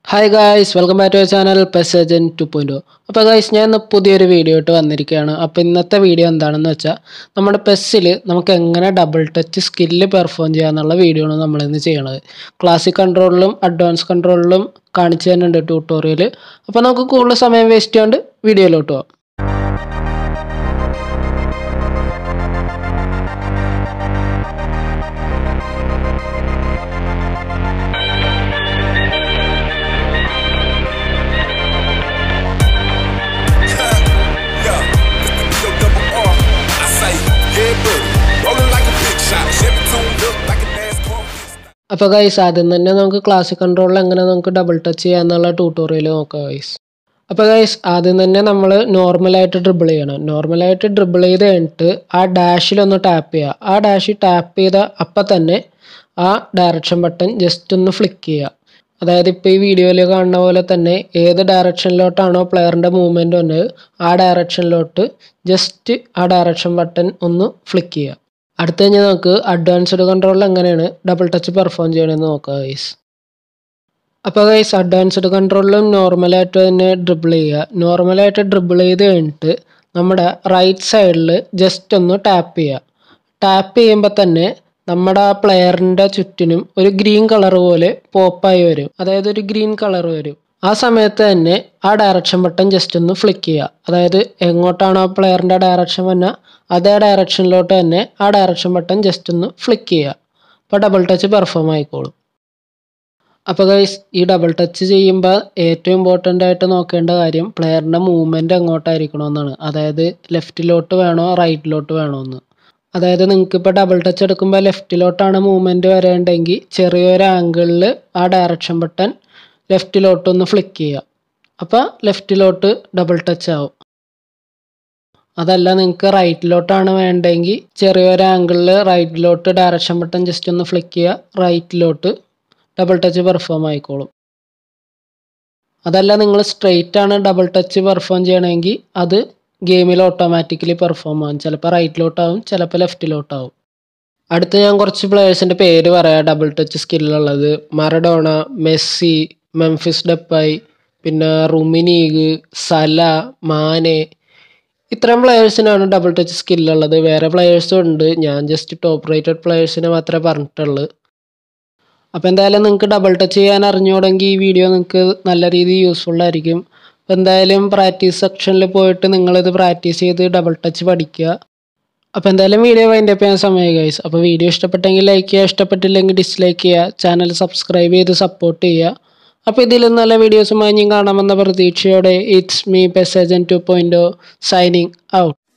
Hi guys welcome back to channel പെസേജൻ ടു പോയിൻറ്റ് അപ്പോൾ ഗായ്സ് ഞാൻ ഇന്ന് പുതിയൊരു വീഡിയോ ആയിട്ട് വന്നിരിക്കുകയാണ് അപ്പോൾ ഇന്നത്തെ വീഡിയോ എന്താണെന്ന് വെച്ചാൽ നമ്മുടെ പെസ്സിൽ നമുക്ക് എങ്ങനെ ഡബിൾ ടച്ച് സ്കില്ല് പെർഫോം ചെയ്യാന്നുള്ള വീഡിയോ ആണ് നമ്മളിന്ന് ചെയ്യണത് ക്ലാസിക് കൺട്രോളിലും അഡ്വാൻസ് കൺട്രോളിലും കാണിച്ചു തരുന്നുണ്ട് ട്യൂട്ടോറിയൽ അപ്പോൾ നമുക്ക് കൂടുതൽ സമയം വേസ്റ്റ് ചെയ്യാണ്ട് വീഡിയോയിലോട്ട് പോകാം Yeah, Yo, double R. I say, yeah, buddy. Rolling like a big shot. Chevy tune look like a NASCAR. അപ്പോൾ ഗൈസ് ആദ്യം തന്നെ നമുക്ക് ക്ലാസിക് കൺട്രോളിൽ എങ്ങനെ നമുക്ക് ഡബിൾ ടച്ച് ചെയ്യാന്നുള്ള ട്യൂട്ടോറിയൽ നോക്കാം ഗൈസ് അപ്പോൾ ഗൈസ് ആദ്യം തന്നെ നമ്മൾ നോർമലായിട്ട് ഡ്രിബിൾ ചെയ്യണം നോർമലായിട്ട് ഡ്രിബിൾ ചെയ്ത് കഴിഞ്ഞിട്ട് ആ ഡാഷിലൊന്ന് ടാപ്പ് ചെയ്യുക ആ ഡാഷിൽ ടാപ്പ് ചെയ്ത അപ്പം തന്നെ ആ ഡയറക്ഷൻ ബട്ടൺ ജസ്റ്റ് ഒന്ന് ഫ്ലിക്ക് ചെയ്യുക അതായത് ഇപ്പോൾ ഈ വീഡിയോയിൽ കാണുന്ന പോലെ തന്നെ ഏത് ഡയറക്ഷനിലോട്ടാണോ പ്ലെയറിൻ്റെ മൂവ്മെൻറ്റ് വന്നത് ആ ഡയറക്ഷനിലോട്ട് ജസ്റ്റ് ആ ഡയറക്ഷൻ ബട്ടൺ ഒന്ന് ഫ്ലിക്ക് ചെയ്യുക അടുത്ത് കഴിഞ്ഞാൽ നമുക്ക് അഡ്വാൻസ്ഡ് കൺട്രോളിൽ എങ്ങനെയാണ് ഡബിൾ ടച്ച് പെർഫോം ചെയ്യണമെന്ന് നോക്കാം ഗൈസ് അപ്പോൾ ഗൈസ് അഡ്വാൻസ്ഡ് കൺട്രോളിലും നോർമലായിട്ട് തന്നെ ഡ്രിബിൾ ചെയ്യുക നോർമലായിട്ട് ഡ്രിബിൾ ചെയ്ത് കഴിഞ്ഞിട്ട് നമ്മുടെ റൈറ്റ് സൈഡിൽ ജസ്റ്റ് ഒന്ന് ടാപ്പ് ചെയ്യുക ടാപ്പ് ചെയ്യുമ്പോൾ തന്നെ നമ്മുടെ ആ പ്ലെയറിൻ്റെ ചുറ്റിനും ഒരു ഗ്രീൻ കളർ പോലെ പോപ്പായി വരും അതായത് ഒരു ഗ്രീൻ കളർ വരും ആ സമയത്ത് തന്നെ ആ ഡയറക്ഷൻ ബട്ടൺ ജസ്റ്റ് ഒന്ന് ഫ്ലിക്ക് ചെയ്യുക അതായത് എങ്ങോട്ടാണോ ആ പ്ലെയറിൻ്റെ ഡയറക്ഷൻ വന്നാൽ അതേ ഡയറക്ഷനിലോട്ട് തന്നെ ആ ഡയറക്ഷൻ ബട്ടൺ ജസ്റ്റ് ഒന്ന് ഫ്ലിക്ക് ചെയ്യുക അപ്പോൾ ഡബിൾ ടച്ച് പെർഫോം ആയിക്കോളും അപ്പോൾ ഗൈസ് ഈ ഡബിൾ ടച്ച് ചെയ്യുമ്പോൾ ഏറ്റവും ഇമ്പോർട്ടൻ്റ് ആയിട്ട് നോക്കേണ്ട കാര്യം പ്ലെയറിൻ്റെ മൂവ്മെൻറ്റ് എങ്ങോട്ടായിരിക്കണമെന്നാണ് അതായത് ലെഫ്റ്റിലോട്ട് വേണോ റൈറ്റിലോട്ട് വേണോ എന്ന് അതായത് നിങ്ങൾക്ക് ഇപ്പോൾ ഡബിൾ ടച്ച് എടുക്കുമ്പോൾ ലെഫ്റ്റിലോട്ടാണ് മൂവ്മെൻറ്റ് വരേണ്ടെങ്കിൽ ചെറിയൊരു ആംഗിളിൽ ആ ഡയറക്ഷൻ ബട്ടൺ ലെഫ്റ്റിലോട്ടൊന്ന് ഫ്ലിക്ക് ചെയ്യുക അപ്പോൾ ലെഫ്റ്റിലോട്ട് ഡബിൾ ടച്ച് ആവും അതല്ല നിങ്ങൾക്ക് റൈറ്റിലോട്ടാണ് വേണ്ടെങ്കിൽ ചെറിയൊരു ആംഗിളിൽ റൈറ്റിലോട്ട് ഡയറക്ഷൻ ബട്ടൺ ജസ്റ്റ് ഒന്ന് ഫ്ലിക്ക് ചെയ്യുക റൈറ്റിലോട്ട് ഡബിൾ ടച്ച് പെർഫോം ആയിക്കോളും അതല്ല നിങ്ങൾ സ്ട്രെയിറ്റ് ആണ് ഡബിൾ ടച്ച് പെർഫോം ചെയ്യണമെങ്കിൽ അത് ഗെയിമിൽ ഓട്ടോമാറ്റിക്കലി പെർഫോം ആവും ചിലപ്പോൾ റൈറ്റിലോട്ടാവും ചിലപ്പോൾ ലെഫ്റ്റിലോട്ടാവും അടുത്ത് ഞാൻ കുറച്ച് പ്ലേയേഴ്സിൻ്റെ പേര് പറയാം ഡബിൾ ടച്ച് സ്കില്ലുള്ളത് മറഡോണ മെസ്സി മെംഫിസ് ഡെപ്പായി പിന്നെ റുമിനീഗ് സല മാനെ ഇത്രയും പ്ലെയേഴ്സിനാണ് ഡബിൾ ടച്ച് സ്കില്ലുള്ളത് വേറെ പ്ലെയേഴ്സും ഉണ്ട് ഞാൻ ജസ്റ്റ് ടോപ്പ് റേറ്റഡ് പ്ലെയേഴ്സിനെ മാത്രമേ പറഞ്ഞിട്ടുള്ളൂ അപ്പോൾ എന്തായാലും നിങ്ങൾക്ക് ഡബിൾ ടച്ച് ചെയ്യാൻ അറിഞ്ഞുകൂടെങ്കിൽ ഈ വീഡിയോ നിങ്ങൾക്ക് നല്ല രീതിയിൽ യൂസ്ഫുൾ ആയിരിക്കും അപ്പോൾ എന്തായാലും പ്രാക്ടീസ് സെക്ഷനിൽ പോയിട്ട് നിങ്ങളിത് പ്രാക്ടീസ് ചെയ്ത് ഡബിൾ ടച്ച് പഠിക്കുക അപ്പോൾ എന്തായാലും വീഡിയോ വൈൻഡ് അപ്പ് ചെയ്യാൻ സമയം ഗൈസ് അപ്പോൾ വീഡിയോ ഇഷ്ടപ്പെട്ടെങ്കിൽ ലൈക്ക് ചെയ്യുക ഇഷ്ടപ്പെട്ടില്ലെങ്കിൽ ഡിസ്ലൈക്ക് ചെയ്യുക ചാനൽ സബ്സ്ക്രൈബ് ചെയ്ത് സപ്പോർട്ട് ചെയ്യുക അപ്പോൾ ഇതിലും നല്ല വീഡിയോസുമായി ഞാൻ കാണാമെന്ന പ്രതീക്ഷയോടെ ഇറ്റ്സ് മീ പെസേജൻ ടു പോയിൻറ്റ് സൈനിങ് ഔട്ട്